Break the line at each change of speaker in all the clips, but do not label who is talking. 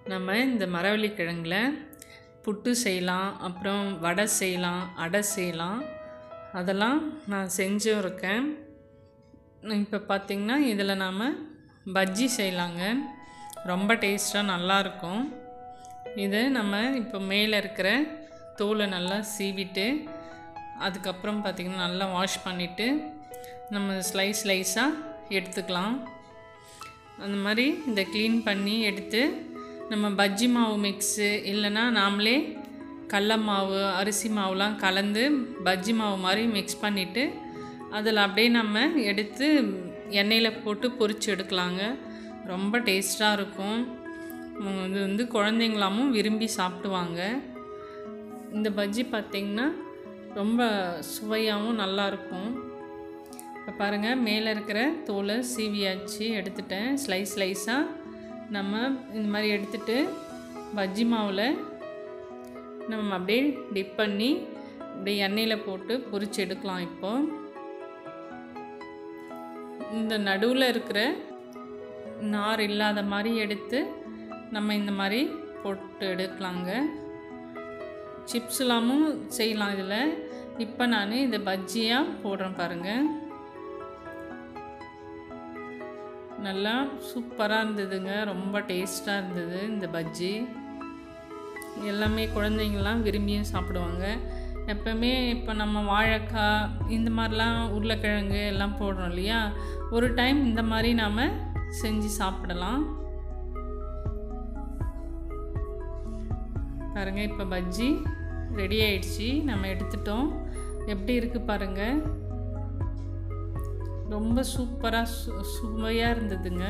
நம்ம இந்த மரவள்ளி கிழங்குல புட்டு செய்யலாம் அப்புறம் வடை செய்யலாம் அடை செய்யலாம் அதெல்லாம் நான் செஞ்சும் இருக்கேன் இப்போ பார்த்திங்கன்னா இதில் நாம் பஜ்ஜி செய்யலாங்க ரொம்ப டேஸ்ட்டாக நல்லாயிருக்கும் இது நம்ம இப்போ மேலே இருக்கிற தோலை நல்லா சீவிட்டு அதுக்கப்புறம் பார்த்திங்கன்னா நல்லா வாஷ் பண்ணிவிட்டு நம்ம ஸ்லைஸ் ஸ்லைஸாக எடுத்துக்கலாம் அந்த மாதிரி இதை க்ளீன் பண்ணி எடுத்து நம்ம பஜ்ஜி மாவு மிக்ஸு இல்லைன்னா நாமளே கடல மாவு அரிசி மாவுலாம் கலந்து பஜ்ஜி மாவு மாதிரி மிக்ஸ் பண்ணிவிட்டு அதில் அப்படியே நம்ம எடுத்து எண்ணெயில் போட்டு பொரிச்சு எடுக்கலாங்க ரொம்ப டேஸ்ட்டாக இருக்கும் உம், இது வந்து குழந்தைங்களாமும் விரும்பி சாப்பிடுவாங்க இந்த பஜ்ஜி பார்த்திங்கன்னா ரொம்ப சுவையாகவும் நல்லாயிருக்கும் இப்போ பாருங்கள் மேலே இருக்கிற தோலை சீவியாச்சு எடுத்துட்டேன் ஸ்லைஸ் ஸ்லைஸாக நம்ம இந்த மாதிரி எடுத்துட்டு பஜ்ஜி மாவில் நம்ம அப்படியே டிப் பண்ணி அப்படியே எண்ணெயில் போட்டு பொரிச்சு எடுக்கலாம் இப்போ இந்த நடுவில் இருக்கிற நார் இல்லாத மாதிரி எடுத்து நம்ம இந்த மாதிரி போட்டு எடுக்கலாங்க சிப்ஸ் எல்லாமும் செய்யலாம் இதில் இப்போ நான் இந்த பஜ்ஜியாக போடுறேன் பாருங்கள் நல்லா சூப்பராக இருந்ததுங்க ரொம்ப டேஸ்ட்டாக இருந்தது இந்த பஜ்ஜி எல்லாமே குழந்தைங்கள்லாம் விரும்பியும் சாப்பிடுவாங்க எப்போவுமே இப்போ நம்ம வாழைக்காய் இந்த மாதிரிலாம் உருளைக்கிழங்கு எல்லாம் போடுறோம் இல்லையா ஒரு டைம் இந்த மாதிரி நாம் செஞ்சு சாப்பிடலாம் பாருங்கள் இப்போ பஜ்ஜி ரெடி ஆயிடுச்சு நம்ம எடுத்துட்டோம் எப்படி இருக்குது பாருங்கள் ரொம்ப சூப்பராக சு சுவையாக இருந்ததுங்க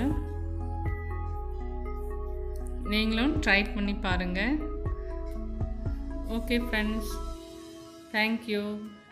நீங்களும் ட்ரை பண்ணி பாருங்கள் ஓகே ஃப்ரெண்ட்ஸ் தேங்க்யூ